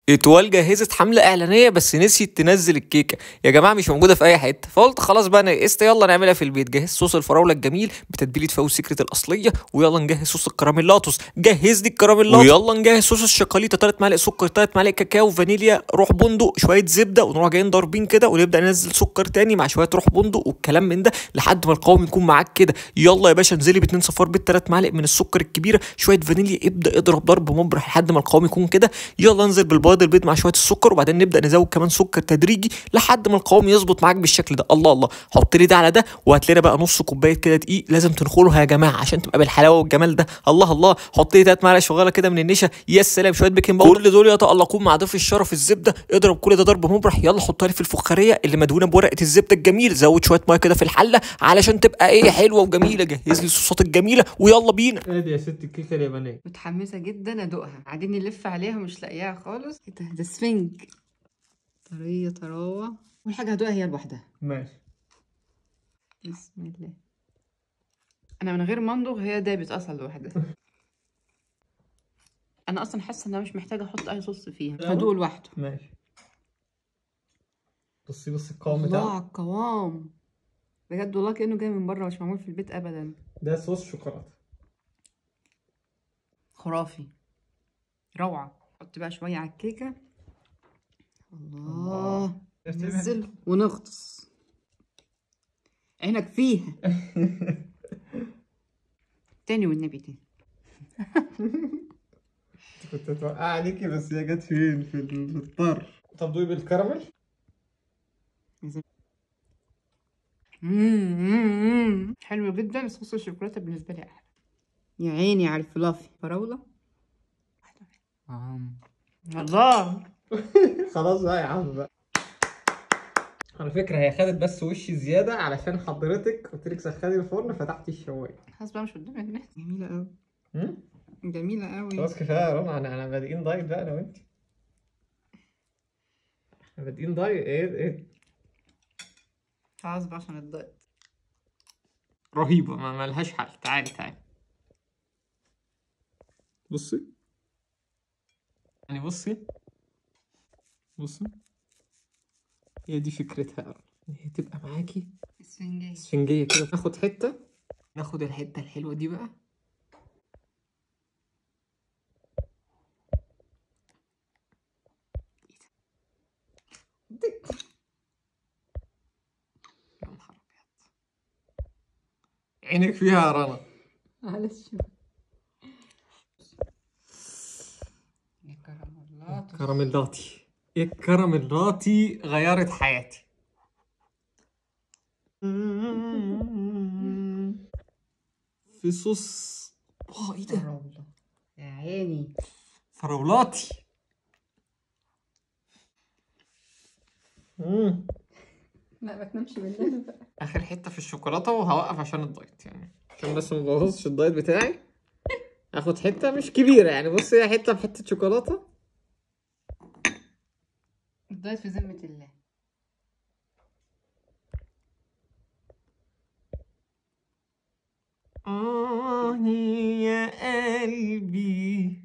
اتوال جهزت حمله اعلانيه بس نسيت تنزل الكيكه يا جماعه مش موجوده في اي حته فقلت خلاص بقى انا قست يلا نعملها في البيت جهز صوص الفراوله الجميل بتتبيله فوز سكرت الاصليه ويلا نجهز صوص الكراميلاتوس جهز لي الكراميلاتوس ويلا نجهز صوص الشوكولاته ثلاث معالق سكر ثلاث معالق كاكاو فانيليا روح بندق شويه زبده ونروح جايين ضاربين كده ونبدا ننزل سكر تاني مع شويه روح بندق والكلام من ده لحد ما القوام يكون معاك كده يلا يا باشا انزلي باتنين صفار بيت ثلاث معالق من السكر الكبيره شويه فانيليا ابدا اضرب ضرب مبرح لحد ما القوام يكون كده يلا انزل بالبيض البيض مع شويه السكر وبعدين نبدا نزود كمان سكر تدريجي لحد ما القوام يظبط معاك بالشكل ده الله الله حط لي ده على ده وهات لنا بقى نص كوبايه كده دقيق لازم تنخلها يا جماعه عشان تبقى بالحلاوه والجمال ده الله الله حط لي ثلاث معالق شغاله كده من النشا يا سلام شويه بيكنج باودر كل دول يتالقون مع ضيف الشرف الزبده اضرب كل ده ضرب مبرح يلا حطها لي في الفخاريه اللي مدهونه بورقه الزبده الجميل زود شويه ميه كده في الحله علشان تبقى ايه حلوه وجميله جهز لي الصوصات الجميله ويلا بينا ادي يا ست الكيكه اليابانيه متحمسه جدا ادوقها قاعدين نلف عليها ومش لاقياها خالص ايه ده ده سفنج طريه طراوه اول حاجه هدوقها هي لوحدها ماشي بسم الله انا من غير ما امضغ هي دابت اصلا لوحدها انا اصلا حاسه ان انا مش محتاجه احط اي صوص فيها لا. هدوق لوحده ماشي بصي بصي القوام الله بتاعه على القوام بجد والله كانه جاي من بره مش معمول في البيت ابدا ده صوص شوكولاته خرافي روعه حط بقى شويه على الكيكه الله نزل ونغطس عينك فيها تاني والنبي تاني كنت اتوقع عليكي بس هي جت فين في ال- في الطر طب دوقي بالكراميل مم. حلو جدا صوص الشوكولاته بالنسبه لي احلى يا عيني على الفلافي فراوله آم. الله خلاص بقى يا عم بقى على فكرة هي خدت بس وش زيادة علشان حضرتك قلت لك سخني الفرن فتحتي الشواية خلاص بقى مش قدام الناس جميله قوي هم؟ جميله قوي خلاص كفاية يا رنا انا انا بادئين دايت بقى انا وانت احنا بادئين دايت ايه ايه خلاص بقى عشان الدايت رهيبة ما ملهاش حل تعالي تعالي بصي يعني بصي بصي هي دي فكرتها يا رنا ان هي تبقى معاكي اسفنجيه اسفنجية كده ناخد حتة ناخد الحتة الحلوة دي بقى يا نهار أبيض عينك فيها يا رنا معلش يا كراميلات كراميلاتي الكراميلاتي غيرت حياتي في صوص اه ايه ده فراولة يا عيني فراولاتي مم. لا ما تنامش بالليل بقى اخر حته في الشوكولاته وهوقف عشان الدايت يعني عشان بس ما بوظش الدايت بتاعي اخد حته مش كبيره يعني بص هي حته بحته شوكولاته الدايت في ذمة الله آه يا قلبي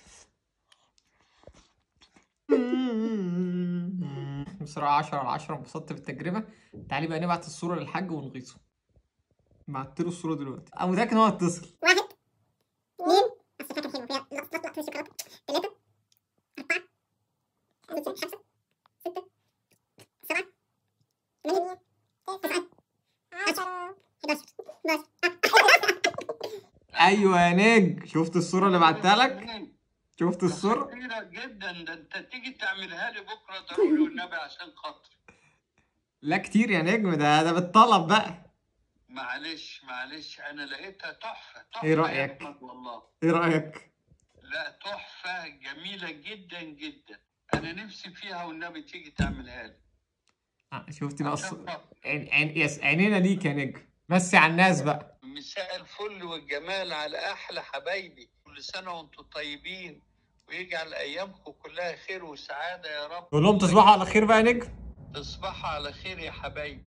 بصراحة عشرة على عشرة انبسطت بالتجربة تعالي بقى نبعت الصورة للحاج ونغيظه بعت له الصورة دلوقتي أنا متأكد إن هو هيتصل واحد اثنين الصفحة كانت حلوة فيها لقطة لقطة في الشوكولاتة ثلاثة أربعة خمسة خمسة ستة سبعة ثمانية تسعة عشرة 11 12 أيوة يا نج شفت الصورة اللي بعتها لك شفت الصورة كبيرة جدا ده انت تيجي تعملها لي بكره ضروري والنبي عشان خاطري لا كتير يا نجم ده ده بالطلب بقى معلش معلش انا لقيتها تحفه تحفه إيه يا رأيك؟ أحمد والله إيه رأيك؟ لا تحفه جميله جدا جدا انا نفسي فيها والنبي تيجي تعملها لي آه، شفتي بقى عشان الصورة خاطري. عين عين يس عينينا ليك يا نجم مسي على الناس بقى مساء الفل والجمال على احلى حبايبي كل سنه وانتم طيبين ويجعل ايامكم كلها خير وسعاده يا رب قول لهم تصبحوا على خير بقى يا نجم تصبحوا على خير يا حبايبي